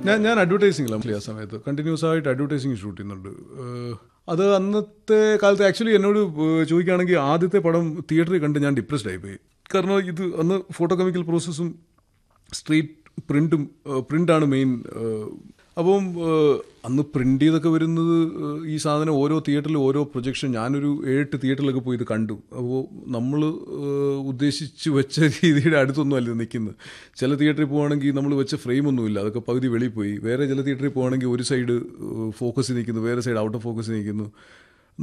ഞാൻ ഞാൻ അഡ്വർടൈസിങ്ങിലാണ് ആ സമയത്ത് കണ്ടിന്യൂസ് ആയിട്ട് അഡ്വർടൈസിങ് ഷൂട്ട് ചെയ്യുന്നുണ്ട് ഏഹ് അത് അന്നത്തെ കാലത്ത് ആക്ച്വലി എന്നോട് ഏഹ് ചോദിക്കുകയാണെങ്കിൽ ആദ്യത്തെ പടം തിയേറ്ററിൽ കണ്ട് ഞാൻ ഡിപ്രസ്ഡ് ആയിപ്പോയി കാരണം ഇത് അന്ന് ഫോട്ടോ കെമിക്കൽ പ്രോസസ്സും സ്ട്രീറ്റ് പ്രിന്റും പ്രിന്റാണ് മെയിൻ അപ്പം ഏഹ് അന്ന് പ്രിന്റ് ചെയ്തൊക്കെ വരുന്നത് ഏഹ് ഈ സാധനം ഓരോ തിയേറ്ററിലും ഓരോ പ്രൊജക്ഷൻ ഞാനൊരു ഏഴെട്ട് തിയേറ്ററിലൊക്കെ പോയി ഇത് കണ്ടു അപ്പോൾ നമ്മൾ ഉദ്ദേശിച്ച് വെച്ച രീതിയുടെ അടുത്തൊന്നും അല്ല നിൽക്കുന്നത് ചില തിയേറ്ററിൽ പോവുകയാണെങ്കിൽ നമ്മൾ വെച്ച ഫ്രെയിം ഒന്നുമില്ല അതൊക്കെ പകുതി വെളിയിൽ പോയി വേറെ ചില തിയേറ്ററിൽ പോവുകയാണെങ്കിൽ ഒരു സൈഡ് ഫോക്കസ് നിൽക്കുന്നു വേറെ സൈഡ് ഔട്ട് ഓഫ് ഫോക്കസ് നിൽക്കുന്നു